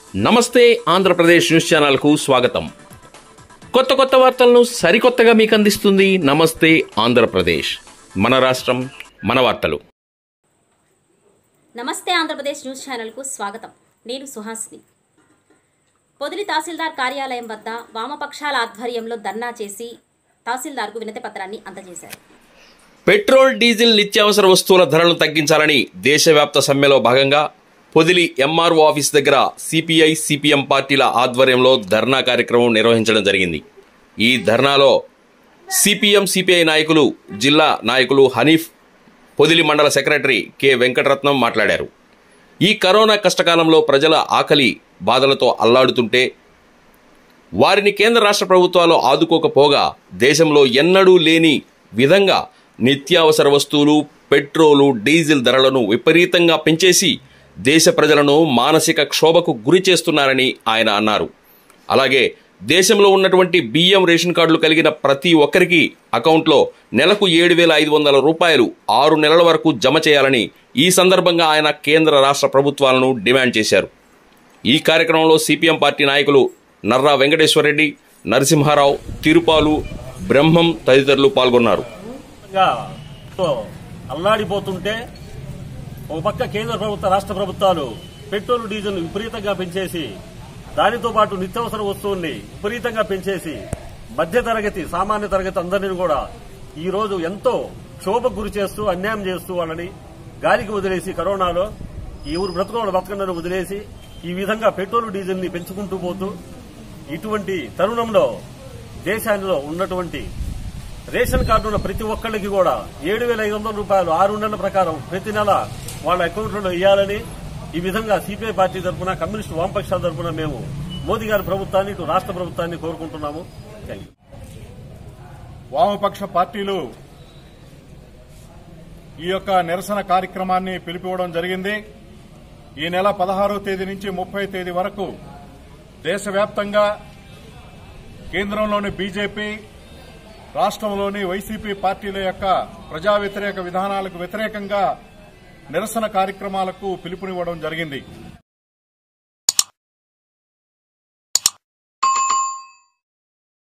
నమస్తే ఆంధ్రప్రదేశ్ న్యూస్ ఛానల్కు స్వాగతం కొత్త కొత్త వార్తలను సరికొత్తగా మీకు అందిస్తుంది నమస్తే ఆంధ్రప్రదేశ్ మన రాష్ట్రం మన వార్తలు నమస్తే ఆంధ్రప్రదేశ్ న్యూస్ ఛానల్కు స్వాగతం నేను సుహాసిని పొదిలి తహసీల్దార్ కార్యాలయం వద్ద వామపక్షాల ఆధ్వర్యంలో ధర్నా చేసి తహసీల్దార్కు వినతి పత్రాన్ని అందజేశారు పెట్రోల్ డీజిల్ నిత్యావసర వస్తువుల ధరలను తగ్గించాలని దేశవ్యాప్త సమ్మెలో భాగంగా పొదిలి ఎంఆర్ఓ ఆఫీస్ దగ్గర సిపిఐ సిపిఎం పార్టీల ఆధ్వర్యంలో ధర్నా కార్యక్రమం నిర్వహించడం జరిగింది ఈ ధర్నాలో సిపిఎం సిపిఐ నాయకులు జిల్లా నాయకులు హనీఫ్ పొదిలి మండల సెక్రటరీ కె వెంకటరత్నం మాట్లాడారు ఈ కరోనా కష్టకాలంలో ప్రజల ఆకలి బాధలతో అల్లాడుతుంటే వారిని కేంద్ర రాష్ట్ర ప్రభుత్వాలు ఆదుకోకపోగా దేశంలో ఎన్నడూ లేని విధంగా నిత్యావసర వస్తువులు పెట్రోలు డీజిల్ ధరలను విపరీతంగా పెంచేసి దేశ ప్రజలను మానసిక క్షోభకు గురి చేస్తున్నారని ఆయన అన్నారు అలాగే దేశంలో ఉన్నటువంటి బియ్యం రేషన్ కార్డులు కలిగిన ప్రతి ఒక్కరికి అకౌంట్లో నెలకు ఏడు వేల ఐదు వందల రూపాయలు ఆరు నెలల వరకు జమ చేయాలని ఈ సందర్భంగా ఆయన కేంద్ర రాష్ట్ర ప్రభుత్వాలను డిమాండ్ చేశారు ఈ కార్యక్రమంలో సిపిఎం పార్టీ నాయకులు నర్రా వెంకటేశ్వరరెడ్డి నరసింహారావు తిరుపాలు బ్రహ్మం తదితరులు పాల్గొన్నారు గా తో అల్లాడిపోతుంటే ఒక పక్క కేంద్ర ప్రభుత్వ రాష్ట్ర ప్రభుత్వాలు పెట్రోల్ డీజిల్ విపరీతంగా పెంచేసి దానితో పాటు నిత్యావసర వస్తువుల్ని విపరీతంగా పెంచేసి మధ్య తరగతి సామాన్య తరగతి అందరినీ కూడా ఈ రోజు ఎంతో క్షోభకు గురి చేస్తూ అన్యాయం చేస్తూ వాళ్ళని గాలికి వదిలేసి కరోనాలో ఈ ఊరు బ్రతుకోవాలి బతకండి వదిలేసి ఈ విధంగా పెట్రోల్ డీజిల్ ని పెంచుకుంటూ పోతూ ఇటువంటి తరుణంలో దేశాల్లో ఉన్నటువంటి రేషన్ కార్డు ఉన్న ప్రతి ఒక్కళ్ళకి కూడా ఏడు వేల ఐదు వందల రూపాయలు ఆరు నెలల ప్రకారం ప్రతి నెల వాళ్ళ అకౌంట్లలో ఇవ్వాలని ఈ విధంగా సిపిఐ పార్టీ తరఫున కమ్యూనిస్టు వామపక్షాల తరఫున మేము మోదీ గారి ప్రభుత్వాన్ని ఇటు రాష్ట్ర ప్రభుత్వాన్ని కోరుకుంటున్నాము థ్యాంక్ యూ వామపక్ష పార్టీలు ఈ యొక్క నిరసన కార్యక్రమాన్ని పిలిపివ్వడం జరిగింది ఈ నెల పదహారో తేదీ నుంచి ముప్పై తేదీ వరకు దేశవ్యాప్తంగా కేంద్రంలోని బీజేపీ రాష్ట్రంలోని వైసీపీ పార్టీల యొక్క ప్రజా వ్యతిరేక విధానాలకు వ్యతిరేకంగా నిరసన కార్యక్రమాలకు పిలుపునివ్వడం జరిగింది